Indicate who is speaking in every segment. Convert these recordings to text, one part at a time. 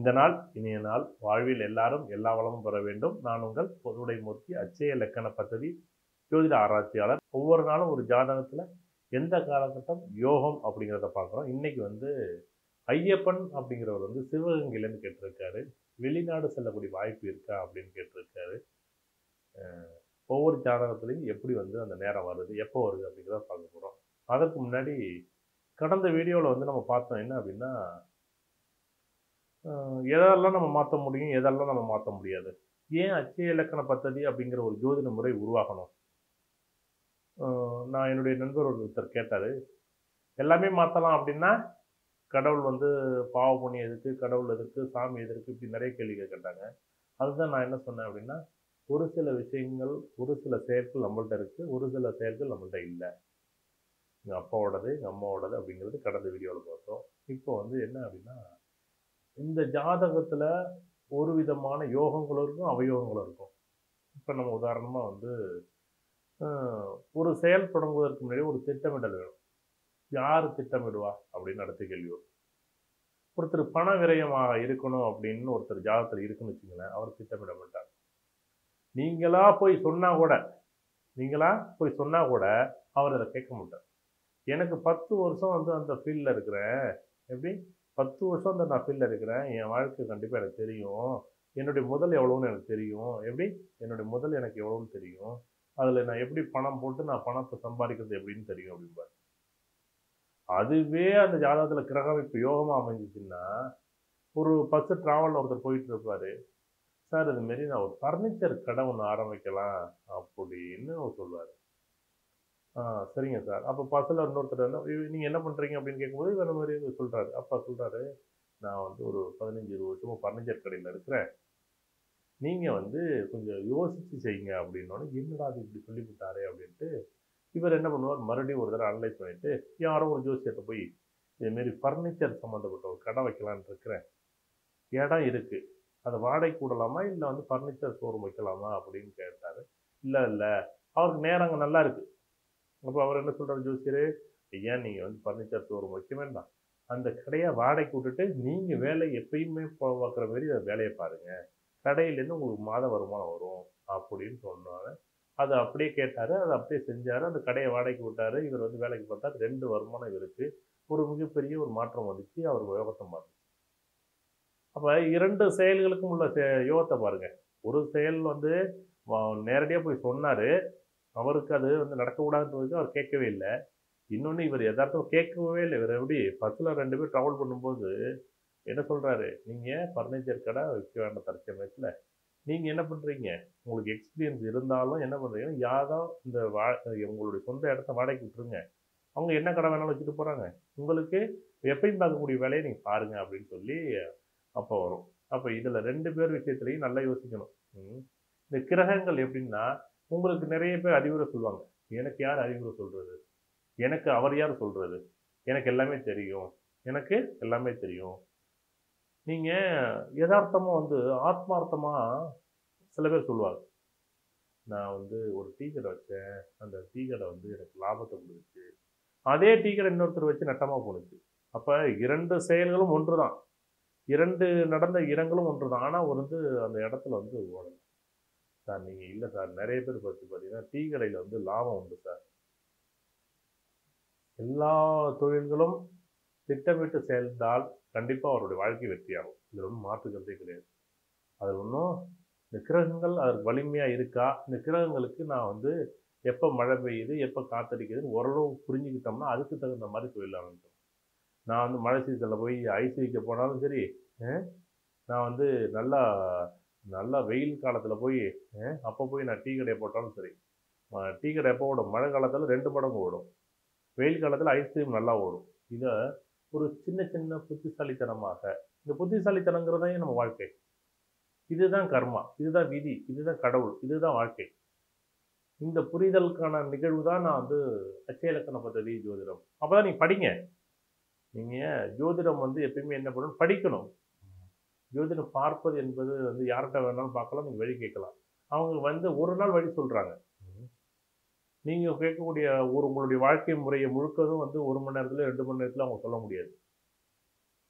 Speaker 1: இந்த நாள் இனிய நாள் வாழ்வில் எல்லாரும் எல்லா வளமும் பெற வேண்டும் நான் உங்கள் பொதுவுடை மூர்த்தி அச்சய லக்கண பദ്ധதி ஜோதிட ஆராய்ச்சியாளர் ஒவ்வொரு நாளும் ஒரு ஜாதகத்தில் எந்த காலகட்டம் யோகம் அப்படிங்கிறத பார்க்குறோம் இன்னைக்கு வந்து ஐயப்பன் அப்படிங்கிறவர் வந்து சிவகங்கையிலேருந்து கேட்டிருக்காரு வெளிநாடு செல்லக்கூடிய வாய்ப்பு இருக்கா அப்படின்னு கேட்டிருக்காரு அஹ் ஒவ்வொரு ஜாதகத்துலையும் எப்படி வந்து அந்த நேரம் வருது எப்போ வருது அப்படிங்கிறத பார்க்க போகிறோம் அதற்கு முன்னாடி கடந்த வீடியோவில் வந்து நம்ம பார்த்தோம் என்ன அப்படின்னா அஹ் எதெல்லாம் நம்ம மாற்ற முடியும் எதெல்லாம் நம்ம மாற்ற முடியாது ஏன் அச்சய இலக்கண பദ്ധதி அப்படிங்கிற ஒரு ஜோதிட முறை உருவாகணும் அஹ் நான் என்னுடைய நண்பர் ஒருத்தர் கேட்டார் எல்லாமே மாற்றலாம் அப்படின்னா கடவுள் வந்து பாவ புண்ணியம் எதுக்கு கடவுள் எதுக்கு சாமி எதற்கு இப்படி நிறைய கேள்விகள் கேட்டாங்க அதுதான் நான் என்ன சொன்னேன் அப்படின்னா ஒரு சில விஷயங்கள் ஒரு சில செயல்கள் நம்மள்ட்ட இருக்குது ஒரு சில செயல்கள் நம்மள்ட்ட இல்லை எங்கள் அப்பாவோடது எங்கள் அம்மாவோடது அப்படிங்கிறது கடந்த வீடியோவில் பார்த்தோம் இப்போ வந்து என்ன அப்படின்னா இந்த ஜாதகத்தில் ஒரு விதமான யோகங்களும் இருக்கும் அவயோகங்களும் இருக்கும் இப்போ நம்ம உதாரணமாக வந்து ஆஹ், ஒரு செயல் தொடங்குவதற்கு முன்னாடி ஒரு திட்டமிடல் வேணும் யார் திட்டமிடுவா அப்படின்னு அடுத்த கேள்வி வரும் ஒருத்தர் பண விரயமாக இருக்கணும் அப்படின்னு ஒருத்தர் ஜாதகத்தில் இருக்குன்னு வச்சுங்களேன் அவர் திட்டமிட மாட்டார் நீங்களா போய் சொன்னா கூட நீங்களா போய் சொன்னா கூட அவர் அதை கேட்க மாட்டார் எனக்கு பத்து வருஷம் வந்து அந்த ஃபீல்டில் இருக்கிறேன் எப்படி பத்து வருஷம் அந்த நான் ஃபீல்டில் இருக்கிறேன் என் வாழ்க்கை கண்டிப்பாக எனக்கு தெரியும் என்னுடைய முதல் எவ்வளோன்னு எனக்கு தெரியும் எப்படி என்னுடைய முதல் எனக்கு எவ்வளோன்னு தெரியும் அதில் நான் எப்படி பணம் போட்டு நான் பணத்தை சம்பாதிக்கிறது எப்படின்னு தெரியும் அப்படிம்பார் அதுவே அந்த ஜாதகத்தில் கிரக அமைப்பு யோகமாக அமைஞ்சிச்சுன்னா ஒரு பஸ்ஸு ட்ராவலில் ஒருத்தர் போயிட்டு இருப்பாரு சார் இது மாரி நான் ஒரு ஃபர்னிச்சர் கடை ஒன்று ஆரம்பிக்கலாம் அப்படின்னு அவர் சொல்லுவார் ஆ சரிங்க சார் அப்போ பஸ்ஸில் இன்னொருத்தர் வந்து நீங்கள் என்ன பண்ணுறீங்க அப்படின்னு கேட்கும்போது வேறு மாதிரி சொல்கிறாரு அப்பா சொல்கிறாரு நான் வந்து ஒரு பதினஞ்சு இருபது வருஷமாக ஃபர்னிச்சர் கடையில் இருக்கிறேன் நீங்கள் வந்து கொஞ்சம் யோசித்து செய்யுங்க அப்படின்னோடனே என்னடா அது இப்படி சொல்லிவிட்டாரே அப்படின்ட்டு இவர் என்ன பண்ணுவார் மறுபடியும் ஒரு தடவை அனலைஸ் பண்ணிவிட்டு யாரோ ஒரு ஜோசியத்தை போய் இதுமாரி ஃபர்னிச்சர் சம்மந்தப்பட்ட ஒரு கடை வைக்கலான்னு இருக்கிறேன் இடம் இருக்குது அதை வாடகைக்கு விடலாமா இல்லை வந்து ஃபர்னிச்சர் ஷோரூம் வைக்கலாமா அப்படின்னு கேட்டார் இல்லை இல்லை அவருக்கு நேரம் அங்கே நல்லா இருக்குது அப்போ அவர் என்ன சொல்கிறார் ஜோசியர் ஐயா நீங்கள் வந்து ஃபர்னிச்சர் ஷோரூம் வைக்க வேண்டாம் அந்த கடையை வாடகைக்கு விட்டுட்டு நீங்கள் வேலை எப்பயுமே போ- பார்க்குற மாதிரி அந்த வேலையை பாருங்கள் கடையிலேருந்து உங்களுக்கு மாத வருமானம் வரும் அப்படின்னு சொன்னாங்க அதை அப்படியே கேட்டார் அதை அப்படியே செஞ்சார் அந்த கடையை வாடகைக்கு விட்டார் இவர் வந்து வேலைக்கு பார்த்தார் ரெண்டு வருமானம் இவருக்கு ஒரு மிகப்பெரிய ஒரு மாற்றம் வந்துச்சு அவர் யோகத்தை மாறுச்சு அப்போ இரண்டு செயல்களுக்கும் உள்ள செ- யோகத்தை பாருங்க ஒரு செயல் வந்து நேரடியாக போய் சொன்னார் அவருக்கு அது வந்து நடக்கக்கூடாதுன்றதுக்கு அவர் கேட்கவே இல்லை இன்னொன்று இவர் எதார்த்தம் கேட்கவே இல்லை இவர் எப்படி பஸ்ஸில் ரெண்டு பேர் ட்ராவல் பண்ணும்போது என்ன சொல்கிறாரு நீங்கள் ஃபர்னிச்சர் கடை வைக்க வேண்டாம் தற்சமயத்தில் நீங்கள் என்ன பண்ணுறீங்க உங்களுக்கு எக்ஸ்பீரியன்ஸ் இருந்தாலும் என்ன பண்ணுறீங்கன்னா யாரோ இந்த வா உங்களுடைய சொந்த இடத்த வாடகைக்கு விட்டுருங்க அவங்க என்ன கடை வேணாலும் வச்சுட்டு போகிறாங்க உங்களுக்கு எப்பயும் பார்க்கக்கூடிய வேலையை நீங்கள் பாருங்க அப்படின்னு சொல்லி அப்போ வரும் அப்போ இதில் ரெண்டு பேர் விஷயத்துலையும் நல்லா யோசிக்கணும் ம். இந்த கிரகங்கள் எப்படின்னா உங்களுக்கு நிறைய பேர் அறிவுரை சொல்லுவாங்க எனக்கு யார் அறிவுரை சொல்கிறது எனக்கு அவர் யார் சொல்கிறது எனக்கு எல்லாமே தெரியும் எனக்கு எல்லாமே தெரியும் நீங்கள் யதார்த்தமாக வந்து ஆத்மார்த்தமாக சில பேர் சொல்லுவாங்க நான் வந்து ஒரு டீ கடை வச்சேன் அந்த டீ கடை வந்து எனக்கு லாபத்தை கொடுத்துச்சு அதே டீ கடை இன்னொருத்தர் வச்சு நட்டமாக போணுச்சு அப்போ இரண்டு செயல்களும் ஒன்று தான் இரண்டு நடந்த இடங்களும் ஒன்று தான் ஆனால் ஒரு வந்து அந்த இடத்துல வந்து ஓடலை சார் நீங்கள் இல்லை சார் நிறைய பேர் பார்த்து பார்த்தீங்கன்னா டீ கடையில் வந்து லாபம் உண்டு சார் எல்லா தொழில்களும் திட்டமிட்டு செயல்தால் கண்டிப்பாக அவருடைய வாழ்க்கை வெற்றியாகும் இதில் ஒன்றும் மாற்றுக்கிறதே கிடையாது அது ஒன்றும் இந்த கிரகங்கள் அதற்கு வலிமையாக இருக்கா இந்த கிரகங்களுக்கு நான் வந்து எப்போ மழை பெய்யுது எப்போ காத்தடிக்குதுன்னு ஓரளவு புரிஞ்சுக்கிட்டோம்னா அதுக்கு தகுந்த மாதிரி தொழில் ஆரம்பிக்கும் நான் வந்து மழை சீசனில் போய் ஐஸ் வைக்க போனாலும் சரி அஹ், நான் வந்து நல்லா நல்லா வெயில் காலத்தில் போய் அஹ், அப்போ போய் நான் டீ கடையை போட்டாலும் சரி அஹ், டீ கடை எப்போ ஓடும் மழை காலத்தில் ரெண்டு மடங்கு ஓடும் வெயில் காலத்தில் ஐஸ்கிரீம் நல்லா ஓடும் இதை ஒரு சின்ன சின்ன புத்திசாலித்தனமாக இந்த புத்திசாலித்தனங்கிறதே நம்ம வாழ்க்கை இதுதான் கர்மா இதுதான் விதி இதுதான் கடவுள் இதுதான் வாழ்க்கை இந்த புரிதலுக்கான நிகழ்வு தான் நான் வந்து அச்சய இலக்கண பദ്ധதி ஜோதிடம் அப்போ தான் நீங்கள் படிங்க நீங்கள் ஜோதிடம் வந்து எப்பயுமே என்ன பண்ணணும் படிக்கணும் ஜோதிடம் பார்ப்பது என்பது வந்து யார்கிட்ட வேணாலும் பார்க்கலாம் நீங்கள் வழி கேட்கலாம் அவங்க வந்து ஒரு நாள் வழி சொல்கிறாங்க நீங்கள் கேட்கக்கூடிய ஒரு உங்களுடைய வாழ்க்கை முறையை முழுக்கதும் வந்து ஒரு மணி நேரத்தில் ரெண்டு மணி நேரத்தில் அவங்க சொல்ல முடியாது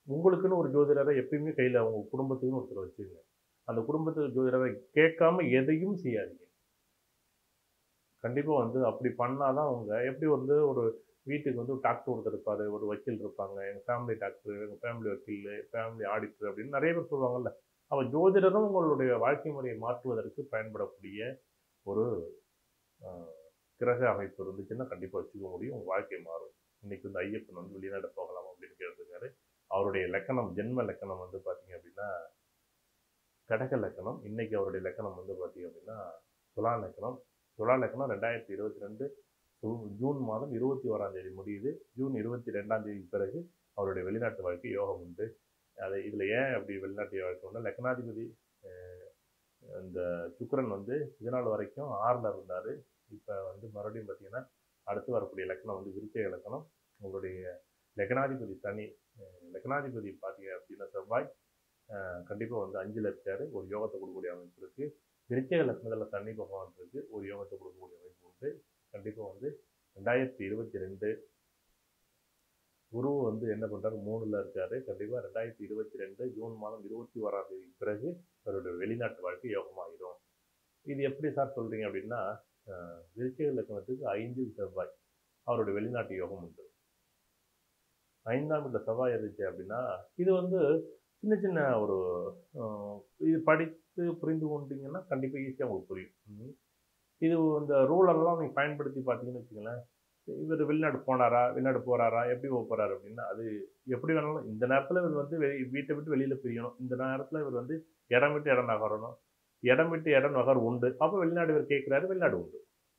Speaker 1: உங்களுக்குன்னு ஒரு ஜோதிடரை எப்பயுமே கையில் உங்கள் குடும்பத்துக்குன்னு ஒருத்தர் வச்சுங்க அந்த குடும்பத்துக்கு ஜோதிடரை கேட்காம எதையும் செய்யாதீங்க கண்டிப்பாக வந்து அப்படி பண்ணாதான் அவங்க எப்படி வந்து ஒரு வீட்டுக்கு வந்து டாக்டர் ஒருத்தர் இருப்பார் ஒரு வக்கீல் இருப்பாங்க எங்கள் ஃபேமிலி டாக்டர் எங்கள் ஃபேமிலி வக்கீல் ஃபேமிலி ஆடிட்டர் அப்படின்னு நிறைய பேர் சொல்லுவாங்கல்ல அப்போ ஜோதிடரும் உங்களுடைய வாழ்க்கை முறையை மாற்றுவதற்கு பயன்படக்கூடிய ஒரு ஆஹ், கிரக அமைப்பு இருந்துச்சுன்னா கண்டிப்பாக வச்சுக்க முடியும் உங்கள் வாழ்க்கை மாறும் இன்னைக்கு வந்து ஐயப்பன் வந்து வெளிநாடு போகலாம் அப்படின்னு கேட்டிருக்காரு அவருடைய லக்கணம் ஜென்ம லக்கணம் வந்து பார்த்தீங்க அப்படின்னா கடக லக்கணம் இன்னைக்கு அவருடைய லக்கணம் வந்து பார்த்தீங்க அப்படின்னா துலா லக்கணம் துலா லக்கணம் ரெண்டாயிரத்தி இருபத்தி ரெண்டு ஜூன் மாதம் இருபத்தி ஓராம் தேதி முடியுது ஜூன் இருபத்தி ரெண்டாம் தேதி பிறகு அவருடைய வெளிநாட்டு வாழ்க்கை யோகம் உண்டு அதை இதில் ஏன் அப்படி வெளிநாட்டு வாழ்க்கை உண்டு லக்னாதிபதி அஹ், இந்த சுக்கிரன் வந்து இது நாள் வரைக்கும் ஆறில் இருந்தார் இப்போ வந்து மறுபடியும் பார்த்தீங்கன்னா அடுத்து வரக்கூடிய லக்னம் வந்து விருச்சக லக்கணம் உங்களுடைய லக்னாதிபதி சனி அஹ், லக்னாதிபதி பார்த்தீங்க அப்படின்னா செவ்வாய் கண்டிப்பாக வந்து அஞ்சில் இருக்காரு ஒரு யோகத்தை கொடுக்கக்கூடிய அமைப்பு இருக்குது விருச்சக லக்னத்தில் சனி பகவான் இருக்கு ஒரு யோகத்தை கொடுக்கக்கூடிய அமைப்பு உண்டு கண்டிப்பாக வந்து ரெண்டாயிரத்தி இருபத்தி ரெண்டு குரு வந்து என்ன பண்ணுறாரு மூணில் இருக்காரு கண்டிப்பாக ரெண்டாயிரத்தி இருபத்தி ரெண்டு ஜூன் மாதம் இருபத்தி ஓராம் தேதி பிறகு அவருடைய வெளிநாட்டு வாழ்க்கை யோகமாயிரும் இது எப்படி சார் சொல்கிறீங்க அப்படின்னா அஹ், விருச்சிக லக்னத்துக்கு ஐந்து செவ்வாய் அவருடைய வெளிநாட்டு யோகம் உண்டு ஐந்தாம் இடத்துல செவ்வாய் இருந்துச்சு அப்படின்னா இது வந்து சின்ன சின்ன ஒரு அஹ், இது படித்து புரிந்து கொண்டீங்கன்னா கண்டிப்பாக ஈஸியாக உங்களுக்கு புரியும் ம். இது இந்த ரூலெல்லாம் நீங்கள் பயன்படுத்தி பார்த்தீங்கன்னு வச்சுங்களேன் இவர் வெளிநாடு போனாரா வெளிநாடு போறாரா எப்படி போக போறாரு அப்படின்னா அது எப்படி வேணாலும் இந்த நேரத்தில் இவர் வந்து வெளி வீட்டை விட்டு வெளியில் பிரியணும் இந்த நேரத்தில் இவர் வந்து இடம் விட்டு இடம் நகரணும் இடம் விட்டு இடம் நகர் உண்டு அப்போ வெளிநாடு இவர் கேட்குறாரு வெளிநாடு உண்டு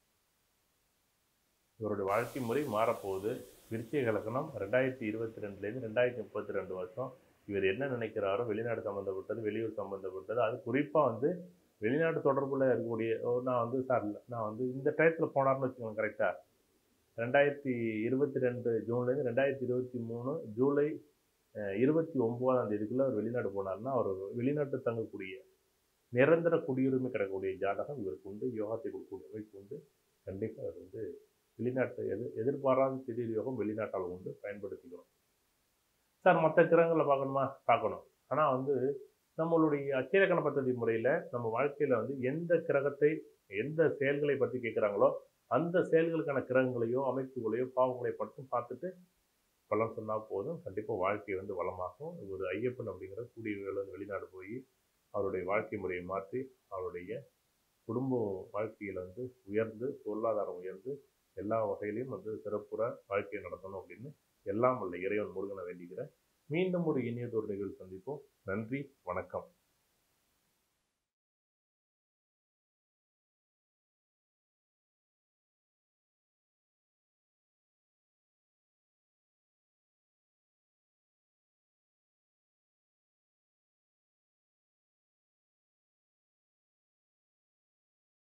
Speaker 1: இவருடைய வாழ்க்கை முறை மாறப்போகுது விருச்சிக இலக்கணம் ரெண்டாயிரத்தி இருபத்தி ரெண்டுலேருந்து ரெண்டாயிரத்தி முப்பத்தி ரெண்டு வருஷம் இவர் என்ன நினைக்கிறாரோ வெளிநாடு சம்மந்தப்பட்டது வெளியூர் சம்மந்தப்பட்டது அது குறிப்பாக வந்து வெளிநாட்டு தொடர்புல இருக்கக்கூடிய ஓ, நான் வந்து சார் இல்லை நான் வந்து இந்த டயத்தில் போனார்னு வச்சுக்கோங்க கரெக்டாக ரெண்டாயிரத்தி இருபத்தி ரெண்டு ஜூன்லேருந்து ரெண்டாயிரத்தி இருபத்தி மூணு ஜூலை அஹ், இருபத்தி ஒம்போதாம் தேதிக்குள்ள அவர் வெளிநாடு போனார்னா அவர் வெளிநாட்டு தங்கக்கூடிய நிரந்தர குடியுரிமை கிடக்கக்கூடிய ஜாதகம் இவருக்கு உண்டு யோகத்தை கொடுக்கக்கூடிய அமைப்பு உண்டு கண்டிப்பாக அவர் வந்து வெளிநாட்டு எது எதிர்பாராத திடீர் யோகம் வெளிநாட்டால் உண்டு பயன்படுத்திக்கிறோம் சார் மற்ற கிரகங்களை பார்க்கணுமா பார்க்கணும் ஆனால் வந்து நம்மளுடைய அச்சலக்கண பദ്ധதி முறையில் நம்ம வாழ்க்கையில் வந்து எந்த கிரகத்தை எந்த செயல்களை பற்றி கேட்குறாங்களோ அந்த செயல்களுக்கான கிரகங்களையோ அமைப்புகளையோ பாவங்களையோ மட்டும் பார்த்துட்டு பலன் சொன்னால் போதும் கண்டிப்பாக வாழ்க்கை வந்து வளமாகும் ஒரு ஐயப்பன் அப்படிங்கிற கூடிய வந்து வெளிநாடு போய் அவருடைய வாழ்க்கை முறையை மாற்றி அவருடைய குடும்ப வாழ்க்கையில் வந்து உயர்ந்து பொருளாதாரம் உயர்ந்து எல்லா வகையிலையும் வந்து சிறப்புற வாழ்க்கையை நடத்தணும் அப்படின்னு எல்லாம் வல்ல இறைவன் முருகனை வேண்டிக்கிறேன் மீண்டும் ஒரு இனியதொரு நிகழ்வு சந்திப்போம் நன்றி வணக்கம்